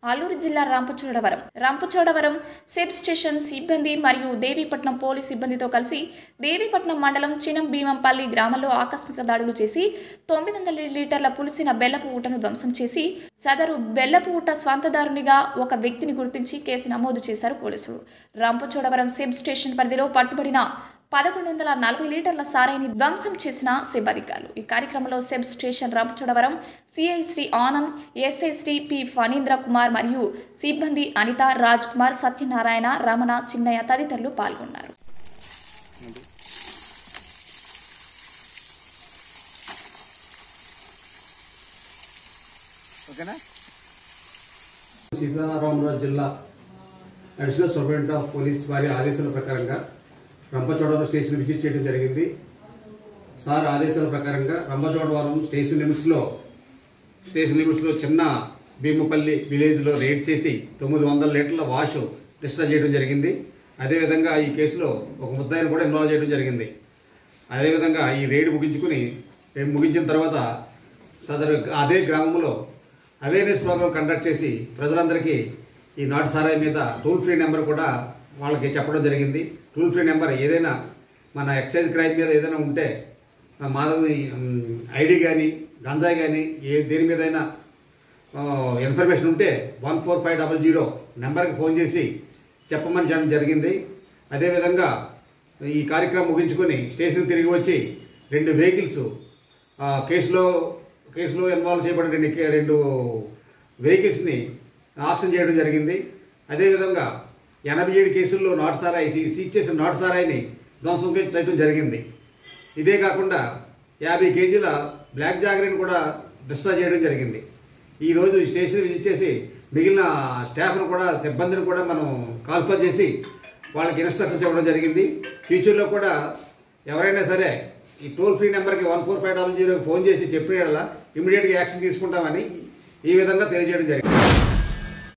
అల్లూరు జిల్లా Rampachodavaram Rampachodavaram SEB station సిబ్బంది మరియు దేవీపట్నం పోలీస్ సిబ్బందితో కలిసి దేవీపట్నం మండలం చినం భీమంపల్లి గ్రామంలో ఆకస్మిక దాడులు చేసి తొమ్మిది వందల లీటర్ల పులిసిన బెల్లపు ఊటను ధ్వంసం చేసి సదరు బెల్లపు ఊట స్వంతదారునిగా ఒక వ్యక్తిని గుర్తించి కేసు నమోదు చేశారు పోలీసులు రంపచోడవరం సెబ్ స్టేషన్ పరిధిలో పట్టుబడిన పదకొండు వందల నలభై లీటర్ల సారాయిని ధ్వంసం చేసిన సెబ్ అధికారులు ఈ కార్యక్రమంలో SEB station Rampachodavaram CI Shri Anand SI Shri P Phanindra Kumar మరియు సిబ్బంది అనిత రాజ్ కుమార్ సత్యనారాయణ రమణ చిన్నయ్య తదితరులు పాల్గొన్నారు ఓకేనా సీతారామరాజు జిల్లా అడిషనల్ సూపరింటెండెంట్ ఆఫ్ పోలీస్ వారి ఆదేశాల ప్రకారంగా రంపచోడవరం స్టేషన్ విజిట్ చేయడం జరిగింది సార్ ఆదేశాల ప్రకారంగా రంపచోడవరం స్టేషన్ లిమిట్స్లో స్టేషన్ లిమిట్స్లో చిన్న భీమపల్లి విలేజ్లో రేడ్ చేసి తొమ్మిది వందల లీటర్ల వాష్ డిస్ట్రాయ్ చేయడం జరిగింది అదేవిధంగా ఈ కేసులో ఒక ముద్దాయిని కూడా ఇన్వాల్వ్ చేయడం జరిగింది అదేవిధంగా ఈ రేడ్ ముగించుకుని రేపు ముగించిన తర్వాత సదరు అదే గ్రామంలో అవేర్నెస్ ప్రోగ్రామ్ కండక్ట్ చేసి ప్రజలందరికీ ఈ నాటు సారాయి మీద టోల్ ఫ్రీ నెంబర్ కూడా వాళ్ళకి చెప్పడం జరిగింది టోల్ ఫ్రీ నెంబర్ ఏదైనా మన ఎక్సైజ్ క్రైమ్ మీద ఏదైనా ఉంటే మాదక ఐడి కానీ గంజాయి కానీ ఏ దేని మీదైనా ఆ, ఇన్ఫర్మేషన్ ఉంటే one four five double zero నెంబర్కి ఫోన్ చేసి చెప్పమని చెప్పడం జరిగింది అదేవిధంగా ఈ కార్యక్రమం ముగించుకొని స్టేషన్ తిరిగి వచ్చి రెండు వెహికల్స్ ఆ, కేసులో కేసులో ఇన్వాల్వ్ చేయబడిన రెండు కే- రెండు వెహికల్స్ని ఆక్షన్ చేయడం జరిగింది అదేవిధంగా ఎనభై ఏడు కేసుల్లో నాటు సారాయి సీ- సీజ్ చేసిన నాటు సారాయిని ధ్వంసం చేయడం జరిగింది ఇదే కాకుండా యాభై కేజీల బ్లాక్ జాగరీని కూడా డిస్ట్రాయ్ చేయడం జరిగింది ఈరోజు ఈ స్టేషన్ విజిట్ చేసి మిగిలిన స్టాఫ్ను కూడా సిబ్బందిని కూడా మనం కాల్ఫర్ చేసి వాళ్ళకి ఇన్స్ట్రక్షన్స్ ఇవ్వడం జరిగింది ఫ్యూచర్లో కూడా ఎవరైనా సరే ఈ టోల్ ఫ్రీ నెంబర్కి వన్ ఫోర్ ఫైవ్ డబల్ జీరోకి ఫోన్ చేసి చెప్పిన ఇమీడియట్గా యాక్షన్ తీసుకుంటామని ఈ విధంగా తెలియజేయడం జరిగింది